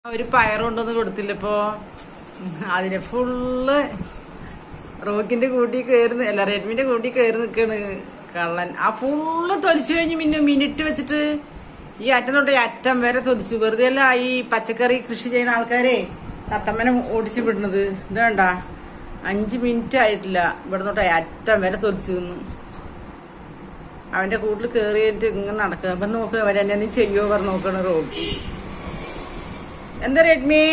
ഒരു പയർ കൊണ്ടൊന്നും കൊടുത്തില്ല ഇപ്പോ അതിന് ഫുള്ള് റോക്കിന്റെ കൂട്ടി കയറി അല്ല റെഡ്മിന്റെ കൂട്ടി കയറി നിൽക്കാണ് കള്ളൻ ആ ഫുള്ള് തൊലിച്ചു കഴിഞ്ഞ് പിന്നെ മിനിറ്റ് വെച്ചിട്ട് ഈ അറ്റം തൊട്ട് ഈ അറ്റം വരെ തൊലിച്ചു വെറുതെ അല്ല ഈ പച്ചക്കറി കൃഷി ചെയ്യുന്ന ആൾക്കാരെ തത്തമ്മനെ ഓടിച്ചു വിടുന്നത് ഇത് വേണ്ട അഞ്ച് മിനിറ്റ് ആയിട്ടില്ല ഇവിടെ തൊട്ട് അറ്റം വരെ തൊലിച്ചു തിന്നു അവന്റെ കൂട്ടിൽ കയറിയിട്ട് ഇങ്ങനെ നടക്കുക അപ്പൊ നോക്കുക അവരെന്നെ നീ ചെയ്യുമോ പറഞ്ഞ് നോക്കണ റോക്കി എന്താ റെഡ്മി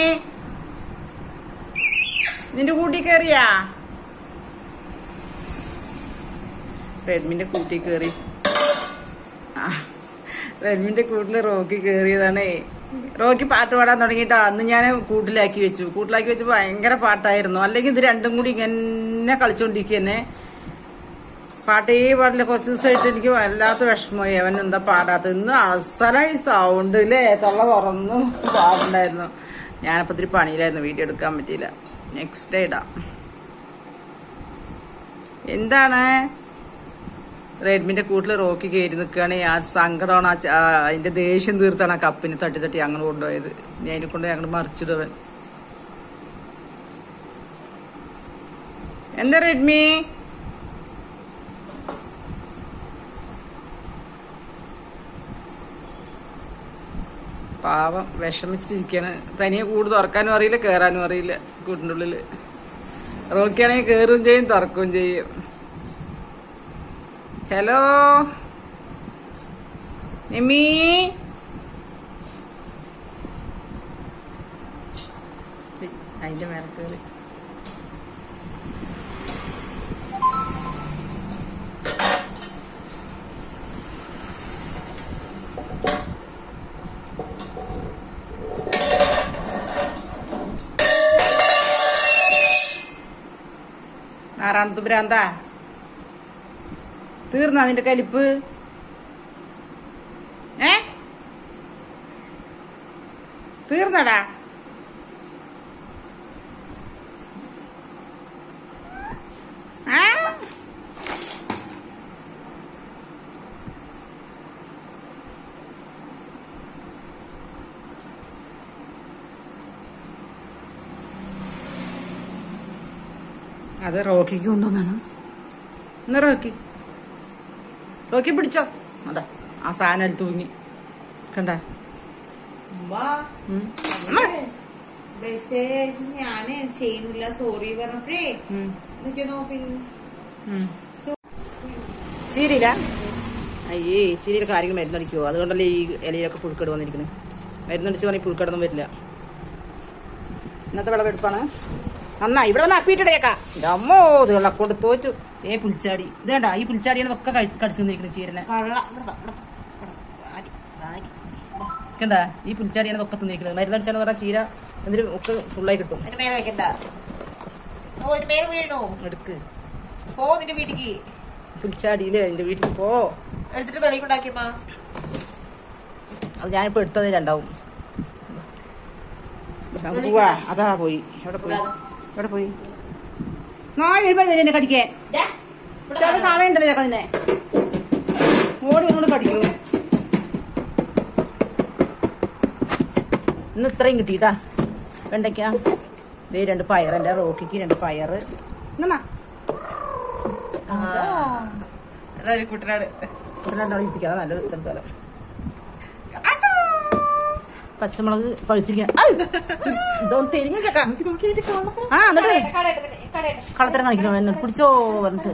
നിന്റെ കൂട്ടി കയറിയാ റെഡ്മിന്റെ കൂട്ടി കയറി ആ, റെഡ്മിന്റെ കൂട്ടില് റോക്കി കയറിയതാണേ റോക്കി പാട്ട് പാടാൻ തുടങ്ങിയിട്ടാ അന്ന് ഞാൻ കൂട്ടിലാക്കി വെച്ചു കൂട്ടിലാക്കി വെച്ച് ഭയങ്കര പാട്ടായിരുന്നു അല്ലെങ്കിൽ ഇത് രണ്ടും കൂടി ഇങ്ങനെ കളിച്ചോണ്ടിരിക്കുക തന്നെ പാട്ടേ പാടില്ല കുറച്ച് ദിവസമായിട്ട് എനിക്ക് വല്ലാത്ത വിഷമമായി അവൻ എന്താ പാടാത്തത് ഇന്ന് അസലായി സൗണ്ട് ഇല്ലേ തൊള്ള തുറന്ന് പാടുണ്ടായിരുന്നു ഞാനപ്പോ ഇത്തിരി പണിയിലായിരുന്നു വീഡിയോ എടുക്കാൻ പറ്റിയില്ല നെക്സ്റ്റ് ഡേ ഇടാം എന്താണ് റെഡ്മിന്റെ കൂട്ടിൽ റോക്കി കയറി നിൽക്കുകയാണ് ആ സങ്കടമാണ് ആ ച- ആ അതിന്റെ ദേഷ്യം തീർത്താണ് ആ കപ്പിന് തട്ടി തട്ടി അങ്ങനെ കൊണ്ടുപോയത് ഇനി അതിനെ കൊണ്ട് ഞങ്ങൾ മറിച്ചിടുവൻ എന്താ റെഡ്മി പാവം വിഷമിച്ചിട്ടിരിക്കാണ് തനിയെ കൂട് തുറക്കാനും അറിയില്ല കേറാനും അറിയില്ല കൂട്ടിൻ്റെ ഉള്ളില് റോക്കിയാണെങ്കിൽ കേറുകയും ചെയ്യും തുറക്കുകയും ചെയ്യും ഹലോ നിമ്മി ഏയ്, അതിന്റെ മേലെ കയറി ആറാമത്തെ ഭ്രാന്താ തീർന്ന നിന്റെ കലിപ്പ് ഏ തീർന്നടാ ആ? അത് റോക്കിക്ക് കൊണ്ടുവന്നാണ് എന്നാ റോക്കി റോക്കി പിടിച്ചോ അതാ ആ സാധനം എടുത്ത് തൂങ്ങി കണ്ട മെസ്സേജ് ഞാന് ചെയ്യുന്നില്ല സോറി പറഞ്ഞപ്പോഴേ എന്നിട്ട് നോക്കി ചീരിയില്ല അയ്യേ ചീരിയുടെ കാര്യങ്ങൾ മരുന്നടിക്കുമോ അതുകൊണ്ടല്ലേ ഈ ഇലയിലൊക്കെ പുഴുക്കേട് വന്നിരിക്കുന്നത് മരുന്നടിച്ച് പറഞ്ഞാൽ പുഴുക്കേടൊന്നും വരില്ല ഇന്നത്തെ വിളവെടുപ്പാണ് നന്നാ ഇവിടെ വന്ന് അപ്പിയിട്ടേക്കാ അമ്മോ ഇത് കൊണ്ട് തോറ്റു ഏ പുൽച്ചാടി ഇത് വേണ്ട ഈ പുൽച്ചാടിയാണതൊക്കെ കഴിച്ച് കടിച്ചു വന്നിരിക്കുന്നത് ചീരനെ കള്ള ഇവിടെ വാ, ഇവിടെ വാ, ഇവിടെ വാ. വാരി, വാരി. വാ. കണ്ട ഈ പുൽച്ചാടിയാണ് ഒക്കെ തിന്നിരിക്കുന്നത് മരുന്നടിച്ചാണ് പറഞ്ഞാൽ ചീര എന്തിനും ഒക്കെ ഫുള്ളായി കിട്ടും അതിന്റെ മേലെ വെക്കണ്ട ഓ ഒരു മേലെ വീണു എടുക്ക് പോ നിന്റെ വീട്ടിക്ക് പുൽച്ചാടിയില്ലേ എന്റെ വീട്ടിൽ പോ എടുത്തിട്ട് വെളിയിൽ ഉണ്ടാക്കിയപ്പാ അത് ഞാനിപ്പോ എടുത്തത് രണ്ടാവും നമുക്ക് പോവാ അതാ പോയി എവിടെ പോയി എവിടെ പോയി നാളെ വരുമ്പോ വരും എന്നെ കടിക്കാൻ ചില സമയം ഉണ്ടല്ലോ ചേട്ടാ നിന്നെ ഓടി ഒന്നുകൂടെ കടിക്കൂ ഇന്ന് ഇത്രയും കിട്ടിട്ടാ വെണ്ടയ്ക്ക ദേ രണ്ട് പയർ എന്റെ റോക്കിക്ക് രണ്ട് പയറ് എന്നാ അതൊരു കുട്ടനാട് രണ്ടാളും ഇരുത്തിക്കാതെ നല്ലത് തൽക്കാലം പച്ചമുളക് പഴുത്തിരിക്കാൻ ഇതൊന്ന് തിരിഞ്ഞു ചേക്കാ ആ എന്നിട്ട് കളത്തരം കാണിക്കണോ എന്നെ പിടിച്ചോ പറഞ്ഞിട്ട്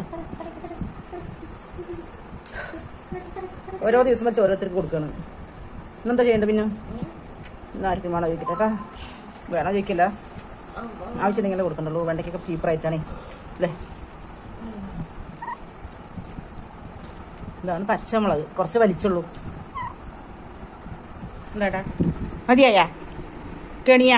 ഓരോ ദിവസം വെച്ച് ഓരോരുത്തർക്ക് കൊടുക്കണം ഇന്നെന്താ ചെയ്യണ്ട പിന്നെ ഇന്ന് ആർക്കും വേണം ചോദിക്കട്ടെ കേട്ടാ വേണോ ചോദിക്കില്ല ആവശ്യമുണ്ടെങ്കിലേ കൊടുക്കണ്ടുള്ളൂ വെണ്ടയ്ക്കൊക്കെ ചീപ്പറായിട്ടാണേ അല്ലേ ഇതാണ് പച്ചമുളക് കുറച്ച് വലിച്ചുള്ളൂ എന്താടാ മതിയായാ കെണിയാ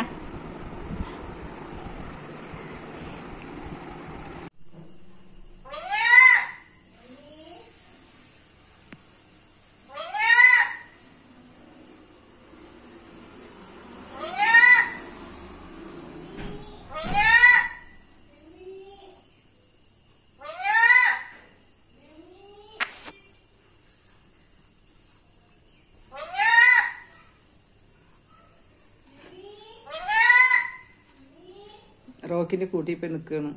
റോക്കിന്റെ കൂട്ടി ഇപ്പൊ നിക്കാണ്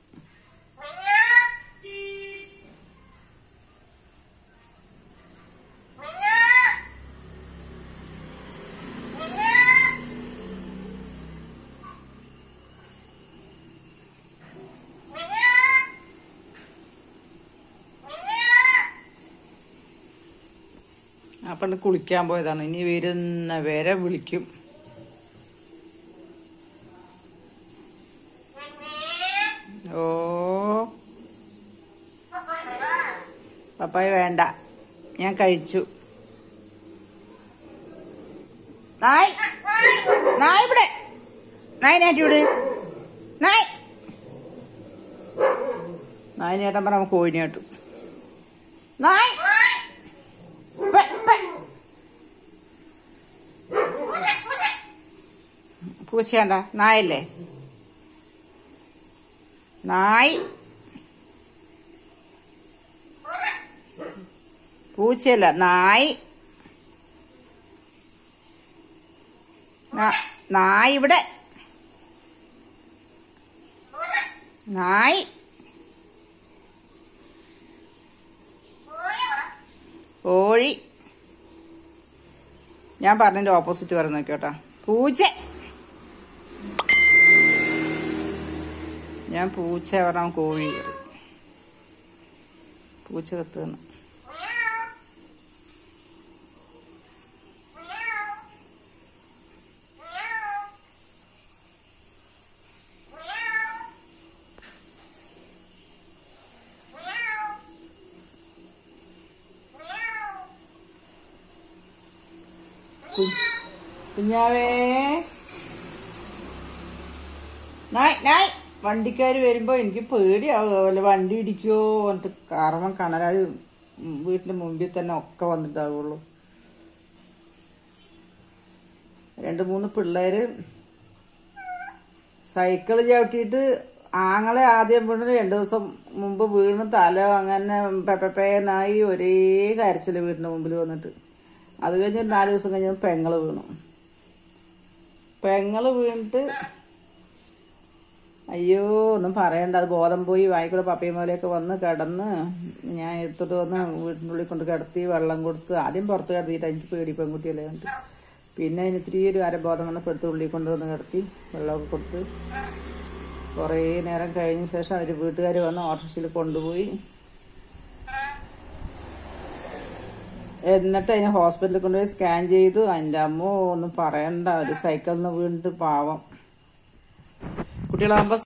അപ്പൊ കുളിക്കാൻ പോയതാണ് ഇനി വരുന്ന വരെ വിളിക്കും ഓ പപ്പായ വേണ്ട ഞാൻ കഴിച്ചു നായ് നായ് ഇവിടെ നായ് നാട്ടിവിടെ നായ് നായനേട്ടൻ പറ നമുക്ക് കോഴിനേട്ടു നായ് പെ, പെ. പൂച്ചയാണ്ട നായല്ലേ നായ് പൂച്ചയല്ല നായ് നാ- നായ് ഇവിടെ നായ് കോഴി ഞാൻ പറഞ്ഞതിന്റെ ഓപ്പോസിറ്റ് പറഞ്ഞു നോക്കിയോട്ടാ പൂച്ച ഞാൻ പൂച്ച പറഞ്ഞ കോഴി പൂച്ച കത്തുന്നു കു- കുഞ്ഞാവേ നായ് നായ് വണ്ടിക്കാർ വരുമ്പോ എനിക്ക് പേടിയാവുക വല്ല വണ്ടി ഇടിക്കോ എന്നിട്ട് കാർമം കണലാൽ വീട്ടിന്റെ മുമ്പിൽ തന്നെ ഒക്കെ വന്നിട്ടാവുള്ളൂ രണ്ട് മൂന്ന് പിള്ളേര് സൈക്കിള് ചവിട്ടിയിട്ട് ആങ്ങളെ ആദ്യം വീണ് രണ്ടു ദിവസം മുമ്പ് വീണ് തല അങ്ങനെ പെപ്പപ്പേന്നായി ഒരേ കരച്ചില് വീടിന്റെ മുമ്പിൽ വന്നിട്ട് അത് കഴിഞ്ഞ് ഒരു നാല് ദിവസം കഴിഞ്ഞ് പെങ്ങള് വീണു പെങ്ങള് വീണിട്ട് അയ്യോ ഒന്നും പറയണ്ട അത് ബോധം പോയി വായിക്കൂടെ പപ്പയും പോലെയൊക്കെ വന്ന് കിടന്ന് ഞാൻ എടുത്തിട്ട് വന്ന് വീട്ടിൻ്റെ ഉള്ളിൽ കൊണ്ട് കിടത്തി വെള്ളം കൊടുത്ത് ആദ്യം പുറത്ത് കിടത്തിയിട്ട് എനിക്ക് പേടി പെൺകുട്ടിയല്ലേ കണ്ട് പിന്നെ അതിന് ഇത്തിരി ഒരു അരബോധം വന്നപ്പോൾ എടുത്ത് ഉള്ളിൽ കൊണ്ടുവന്ന് കിടത്തി വെള്ളമൊക്കെ കൊടുത്ത് കുറേ നേരം കഴിഞ്ഞ ശേഷം അവർ വീട്ടുകാർ വന്ന് ഓട്ടോറിക്ഷയിൽ കൊണ്ടുപോയി എന്നിട്ട് അതിനെ ഹോസ്പിറ്റലിൽ കൊണ്ടുപോയി സ്കാൻ ചെയ്തു അതിൻ്റെ അമ്മ ഒന്നും പറയണ്ട ഒരു സൈക്കിളിൽ നിന്ന് വീണിട്ട് പാവം കുട്ടികളാകുമ്പോൾ